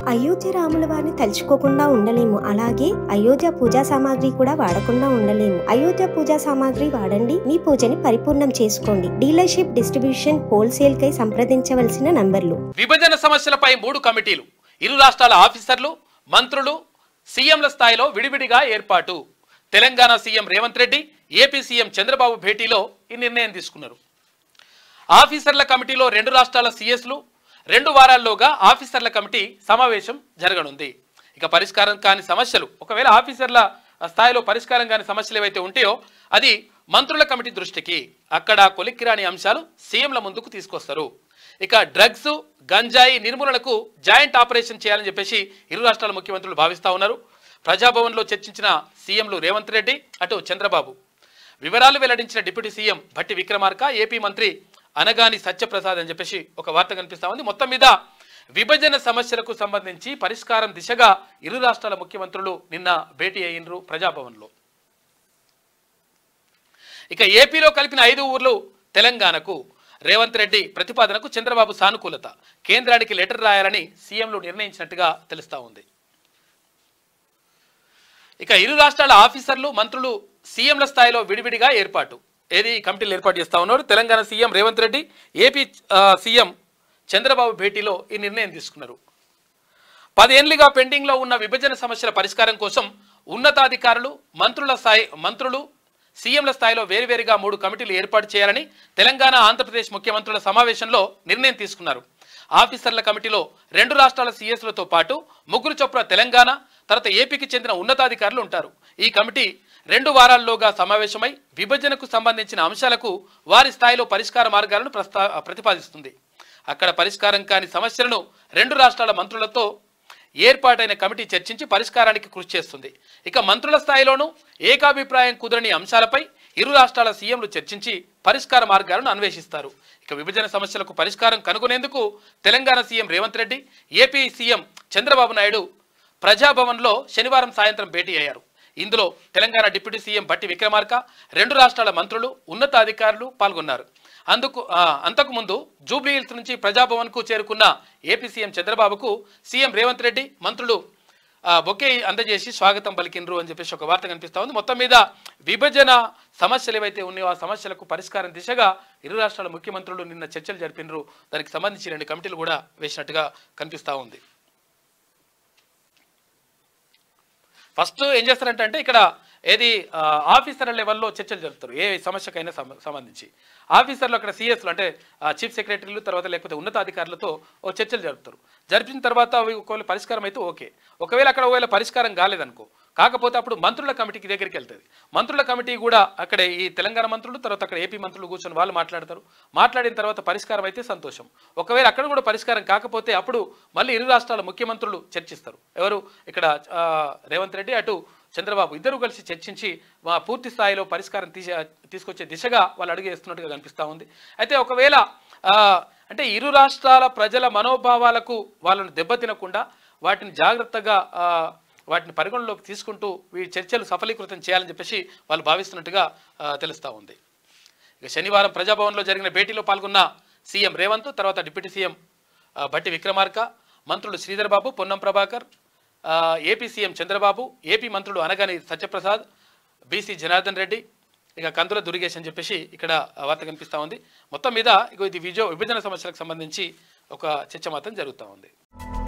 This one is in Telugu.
అయోధ్య రాముల వారిని తలుచుకోకుండా ఉండలేము అలాగే అయోధ్య పూజా సామాగ్రి కూడా వాడకుండా ఉండలేము అయోధ్య పూజా సామాగ్రి వాడండి మీ పూజని పరిపూర్ణం చేసుకోండి డీలర్షిప్ డిస్ట్రిబ్యూషన్ హోల్సేల్ కై సంప్రదించవలసిన నంబర్లు విభజన సమస్యలపై మూడు కమిటీలు ఇరు రాష్ట్రాల ఆఫీసర్లు మంత్రులు సీఎంల స్థాయిలో విడివిడిగా ఏర్పాటు Telangana CM Revanth Reddy AP CM Chandrababu భేటీలో ఈ నిర్ణయం తీసుకున్నారు ఆఫీసర్ల కమిటీలో రెండు రాష్ట్రాల సీఎస్లు రెండు వారాల్లోగా ఆఫీసర్ల కమిటీ సమావేశం జరగనుంది ఇక పరిష్కారం కాని సమస్యలు ఒకవేళ ఆఫీసర్ల స్థాయిలో పరిష్కారం కాని సమస్యలు ఏవైతే ఉంటాయో అది మంత్రుల కమిటీ దృష్టికి అక్కడ కొలిక్కిరాని అంశాలు సీఎంల ముందుకు తీసుకొస్తారు ఇక డ్రగ్స్ గంజాయి నిర్మూలనకు జాయింట్ ఆపరేషన్ చేయాలని చెప్పేసి ఇరు రాష్ట్రాల ముఖ్యమంత్రులు భావిస్తా ఉన్నారు ప్రజాభవన్లో చర్చించిన సీఎంలు రేవంత్ రెడ్డి అటు చంద్రబాబు వివరాలు వెల్లడించిన deputy CM Bhatti Vikramarka AP మంత్రి అనగాని సత్యప్రసాద్ అని చెప్పేసి ఒక వార్త కనిపిస్తా ఉంది మొత్తం మీద విభజన సమస్యలకు సంబంధించి పరిష్కారం దిశగా ఇరు రాష్ట్రాల ముఖ్యమంత్రులు నిన్న భేటీ అయినరు ప్రజాభవన్లో ఇక ఏపీలో కలిపిన ఐదు ఊర్లు తెలంగాణకు రేవంత్ రెడ్డి ప్రతిపాదనకు చంద్రబాబు సానుకూలత కేంద్రానికి లెటర్ రాయాలని సీఎంలు నిర్ణయించినట్టుగా తెలుస్తా ఉంది ఇక ఇరు రాష్ట్రాల ఆఫీసర్లు మంత్రులు సీఎంల స్థాయిలో విడివిడిగా ఏర్పాటు ఏది ఈ కమిటీలు ఏర్పాటు చేస్తా ఉన్నారు తెలంగాణ సీఎం రేవంత్ రెడ్డి ఏపీ ఆ, సీఎం చంద్రబాబు భేటీలో ఈ నిర్ణయం తీసుకున్నారు పదేళ్లుగా పెండింగ్లో ఉన్న విభజన సమస్యల పరిష్కారం కోసం ఉన్నతాధికారులు మంత్రుల స్థాయి మంత్రులు సీఎంల స్థాయిలో వేరువేరుగా మూడు కమిటీలు ఏర్పాటు చేయాలని తెలంగాణ ఆంధ్రప్రదేశ్ ముఖ్యమంత్రుల సమావేశంలో నిర్ణయం తీసుకున్నారు ఆఫీసర్ల కమిటీలో రెండు రాష్ట్రాల సీఎస్లతో పాటు ముగ్గురు చొప్పున తెలంగాణ తర్వాత ఏపీకి చెందిన ఉన్నతాధికారులు ఉంటారు ఈ కమిటీ రెండు వారాల్లోగా సమావేశమై విభజనకు సంబంధించిన అంశాలకు వారి స్థాయిలో పరిష్కార మార్గాలను ప్రస్తా ప్రతిపాదిస్తుంది అక్కడ పరిష్కారం కాని సమస్యలను రెండు రాష్ట్రాల మంత్రులతో ఏర్పాటైన కమిటీ చర్చించి పరిష్కారానికి కృషి చేస్తుంది ఇక మంత్రుల స్థాయిలోనూ ఏకాభిప్రాయం కుదరని అంశాలపై ఇరు రాష్ట్రాల సీఎంలు చర్చించి పరిష్కార మార్గాలను అన్వేషిస్తారు ఇక విభజన సమస్యలకు పరిష్కారం కనుగొనేందుకు Telangana CM Revanth Reddy AP CM Chandrababu Naidu ప్రజాభవన్లో శనివారం సాయంత్రం భేటీ అయ్యారు ఇందులో తెలంగాణ డిప్యూటీ సీఎం బట్టి విక్రమార్క రెండు రాష్ట్రాల మంత్రులు ఉన్నతాధికారులు పాల్గొన్నారు అందుకు ఆ, అంతకుముందు జూబ్లీ హిల్స్ నుంచి ప్రజాభవన్కు చేరుకున్న ఏపీ సీఎం చంద్రబాబుకు సీఎం రేవంత్ రెడ్డి మంత్రులు ఆ, బొకే అందజేసి స్వాగతం పలికినరు అని చెప్పేసి ఒక వార్త కనిపిస్తా ఉంది మొత్తం మీద విభజన సమస్యలు ఏవైతే ఉన్నాయో ఆ సమస్యలకు పరిష్కారం దిశగా ఇరు రాష్ట్రాల ముఖ్యమంత్రులు నిన్న చర్చలు జరిపినరు దానికి సంబంధించి రెండు కమిటీలు కూడా వేసినట్టుగా కనిపిస్తా ఉంది ఫస్ట్ ఏం చేస్తారంటే అంటే ఇక్కడ ఏది ఆ, ఆఫీసర్ల లెవెల్లో చర్చలు జరుపుతారు ఏ సమస్యకైనా సంబ- సంబంధించి ఆఫీసర్లు అక్కడ సిఎస్లు అంటే ఆ, చీఫ్ సెక్రటరీలు తర్వాత లేకపోతే ఉన్నతాధికారులతో ఓ చర్చలు జరుపుతారు జరిపిన తర్వాత అవి ఒకవేళ పరిష్కారం అయితే ఓకే ఒకవేళ అక్కడ ఒకవేళ పరిష్కారం కాలేదనుకో కాకపోతే అప్పుడు మంత్రుల కమిటీకి దగ్గరికి వెళ్తుంది మంత్రుల కమిటీ కూడా అక్కడ ఈ తెలంగాణ మంత్రులు తర్వాత అక్కడ ఏపీ మంత్రులు కూర్చొని వాళ్ళు మాట్లాడతారు మాట్లాడిన తర్వాత పరిష్కారం అయితే సంతోషం ఒకవేళ అక్కడ కూడా పరిష్కారం కాకపోతే అప్పుడు మళ్ళీ ఇరు రాష్ట్రాల ముఖ్యమంత్రులు చర్చిస్తారు ఎవరు ఇక్కడ ఆ, రేవంత్ రెడ్డి అటు చంద్రబాబు ఇద్దరు కలిసి చర్చించి మా పూర్తి స్థాయిలో పరిష్కారం తీసే తీసుకొచ్చే దిశగా వాళ్ళు అడుగు వేస్తున్నట్టుగా కనిపిస్తూ ఉంది అయితే ఒకవేళ ఆ, అంటే ఇరు రాష్ట్రాల ప్రజల మనోభావాలకు వాళ్ళను దెబ్బతినకుండా వాటిని జాగ్రత్తగా ఆ, వాటిని పరిగణలోకి తీసుకుంటూ ఈ చర్చలు సఫలీకృతం చేయాలని చెప్పేసి వాళ్ళు భావిస్తున్నట్టుగా ఆ, తెలుస్తూ ఉంది ఇక శనివారం ప్రజాభవన్లో జరిగిన భేటీలో పాల్గొన్న సీఎం రేవంత్ తర్వాత డిప్యూటీ సీఎం ఆ, భట్టి విక్రమార్క మంత్రులు శ్రీధర్ బాబు పొన్నం ప్రభాకర్ ఆ, ఏపీ సీఎం చంద్రబాబు ఏపీ మంత్రులు అనగాని సత్యప్రసాద్ బీసీ జనార్దన్ రెడ్డి ఇక కందుల దుర్గేష్ అని చెప్పేసి ఇక్కడ వార్త కనిపిస్తూ ఉంది మొత్తం మీద ఇక ఇది విజయ విభజన సమస్యలకు సంబంధించి ఒక చర్చ మాత్రం జరుగుతూ ఉంది